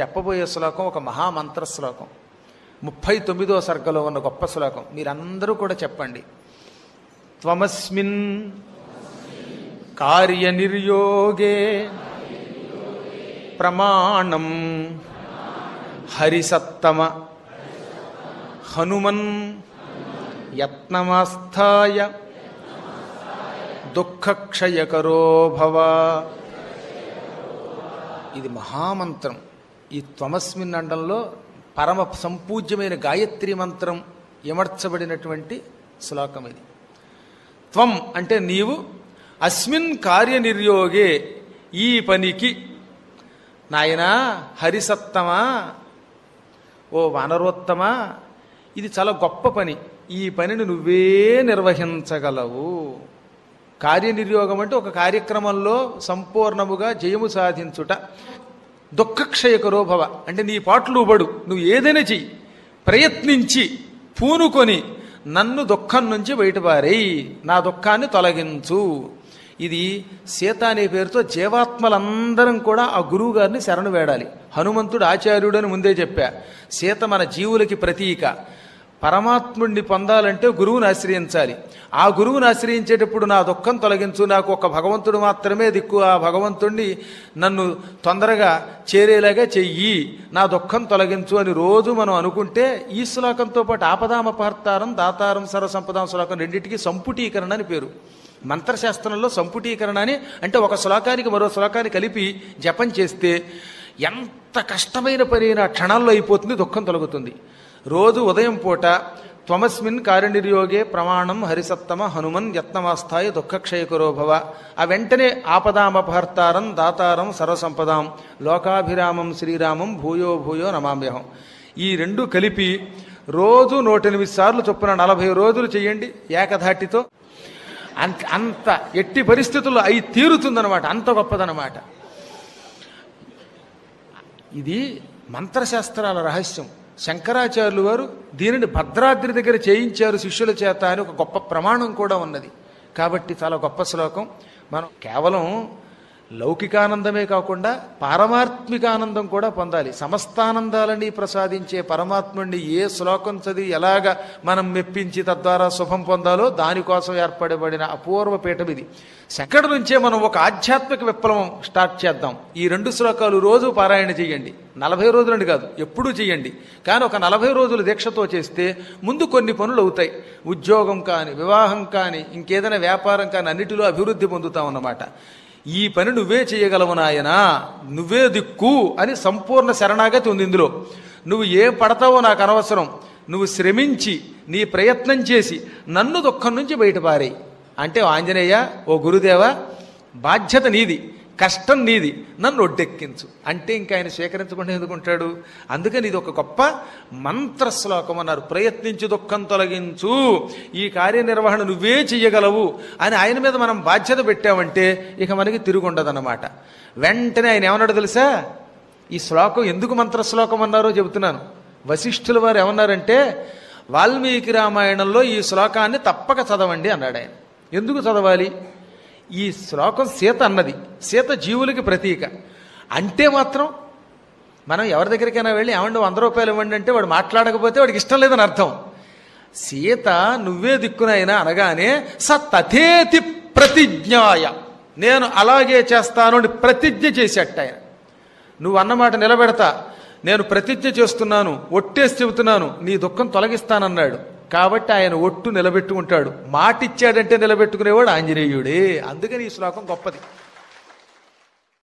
చెప్పబోయే శ్లోకం ఒక మహామంత్ర శ్లోకం ముప్పై తొమ్మిదో సర్గలో ఉన్న గొప్ప శ్లోకం మీరందరూ కూడా చెప్పండి త్వమస్మిన్ కార్యనిర్యోగే ప్రమాణం హరిసత్తమ హనుమన్ యత్నమాస్థాయ దుఃఖక్షయకరో భవ ఇది మహామంత్రం ఈ త్వమస్మిన్ అండంలో పరమ సంపూజ్యమైన గాయత్రి మంత్రం ఇమర్చబడినటువంటి శ్లోకం ఇది త్వం అంటే నీవు అస్మిన్ కార్యనిర్యోగే ఈ పనికి నాయనా హరిసత్తమా ఓ వానరోత్తమా ఇది చాలా గొప్ప పని ఈ పనిని నువ్వే నిర్వహించగలవు కార్యనిర్యోగం అంటే ఒక కార్యక్రమంలో సంపూర్ణముగా జయము సాధించుట దుఃఖక్షయకరో భవ అంటే నీ పాటలు పడు నువ్వు ఏదైనా చెయ్యి ప్రయత్నించి పూనుకొని నన్ను దుఃఖం నుంచి బయటపారేయి నా దుఃఖాన్ని తొలగించు ఇది సీత అనే పేరుతో జీవాత్మలందరం కూడా ఆ గురువు గారిని శరణు వేడాలి హనుమంతుడు ఆచార్యుడు అని ముందే చెప్పా సీత మన జీవులకి ప్రతీక పరమాత్ముడిని పొందాలంటే గురువుని ఆశ్రయించాలి ఆ గురువుని ఆశ్రయించేటప్పుడు నా దుఃఖం తొలగించు నాకు ఒక భగవంతుడు మాత్రమే దిక్కు ఆ భగవంతుణ్ణి నన్ను తొందరగా చేరేలాగా చెయ్యి నా దుఃఖం తొలగించు అని రోజు మనం అనుకుంటే ఈ శ్లోకంతో పాటు ఆపదామపహర్తారం దాతారం సర్వసంపదాం శ్లోకం రెండింటికి సంపుటీకరణ అని పేరు మంత్రశాస్త్రంలో సంపుటీకరణ అని అంటే ఒక శ్లోకానికి మరో శ్లోకాన్ని కలిపి జపం చేస్తే ఎంత కష్టమైన పని అయినా క్షణాల్లో అయిపోతుంది దుఃఖం తొలగుతుంది రోజు ఉదయం పూట త్వమస్మిన్ కార్యనిర్యోగే ప్రమాణం హరిసత్తమ హనుమన్ యత్నమాస్థాయి దుఃఖక్షయకరో భవ ఆ వెంటనే ఆపదామపహర్తారం దాతారం సర్వసంపదాం లోకాభిరామం శ్రీరామం భూయో భూయో నమామ్యహం ఈ రెండు కలిపి రోజు నూట ఎనిమిది సార్లు చొప్పున నలభై రోజులు చేయండి ఏకధాటితో అంత అంత ఎట్టి పరిస్థితుల్లో అయి తీరుతుందనమాట అంత గొప్పదనమాట ఇది మంత్రశాస్త్రాల రహస్యం శంకరాచార్యులు వారు దీనిని భద్రాద్రి దగ్గర చేయించారు శిష్యుల చేత అని ఒక గొప్ప ప్రమాణం కూడా ఉన్నది కాబట్టి చాలా గొప్ప శ్లోకం మనం కేవలం లౌకికానందమే కాకుండా పారమాత్మిక ఆనందం కూడా పొందాలి సమస్తానందాలని ప్రసాదించే పరమాత్ముడిని ఏ శ్లోకం చదివి ఎలాగ మనం మెప్పించి తద్వారా శుభం పొందాలో దానికోసం ఏర్పడబడిన అపూర్వ పీఠం ఇది సెకండ్ నుంచే మనం ఒక ఆధ్యాత్మిక విప్లవం స్టార్ట్ చేద్దాం ఈ రెండు శ్లోకాలు రోజు పారాయణ చేయండి నలభై రోజులని కాదు ఎప్పుడూ చేయండి కానీ ఒక నలభై రోజులు దీక్షతో చేస్తే ముందు కొన్ని పనులు అవుతాయి ఉద్యోగం కానీ వివాహం కానీ ఇంకేదైనా వ్యాపారం కానీ అన్నిటిలో అభివృద్ధి పొందుతాం అన్నమాట ఈ పని నువ్వే చేయగలవు నాయనా నువ్వే దిక్కు అని సంపూర్ణ శరణాగతి ఉంది ఇందులో నువ్వు ఏ పడతావో నాకు అనవసరం నువ్వు శ్రమించి నీ ప్రయత్నం చేసి నన్ను దుఃఖం నుంచి బయటపారేయి అంటే ఆంజనేయ ఓ గురుదేవా బాధ్యత నీది కష్టం నీది నన్ను ఒడ్డెక్కించు అంటే ఇంకా ఆయన స్వీకరించకుండా ఎందుకుంటాడు అందుకని ఇది ఒక గొప్ప మంత్ర శ్లోకం అన్నారు ప్రయత్నించి దుఃఖం తొలగించు ఈ కార్యనిర్వహణ నువ్వే చెయ్యగలవు అని ఆయన మీద మనం బాధ్యత పెట్టామంటే ఇక మనకి తిరుగుండదన్నమాట వెంటనే ఆయన ఏమన్నాడు తెలుసా ఈ శ్లోకం ఎందుకు మంత్ర శ్లోకం అన్నారో చెబుతున్నాను వశిష్ఠుల వారు ఏమన్నారంటే వాల్మీకి రామాయణంలో ఈ శ్లోకాన్ని తప్పక చదవండి అన్నాడు ఆయన ఎందుకు చదవాలి ఈ శ్లోకం సీత అన్నది సీత జీవులకి ప్రతీక అంటే మాత్రం మనం ఎవరి దగ్గరికైనా వెళ్ళి ఏమండి వంద రూపాయలు ఇవ్వండి అంటే వాడు మాట్లాడకపోతే వాడికి ఇష్టం లేదని అర్థం సీత నువ్వే దిక్కునైనా అనగానే స తథేతి ప్రతిజ్ఞాయ నేను అలాగే చేస్తాను అని ప్రతిజ్ఞ చేసేట ఆయన నువ్వు అన్నమాట నిలబెడతా నేను ప్రతిజ్ఞ చేస్తున్నాను ఒట్టేసి చెబుతున్నాను నీ దుఃఖం తొలగిస్తానన్నాడు కాబట్టి ఆయన ఒట్టు నిలబెట్టుకుంటాడు మాట ఇచ్చాడంటే నిలబెట్టుకునేవాడు ఆంజనేయుడే అందుకని ఈ శ్లోకం గొప్పది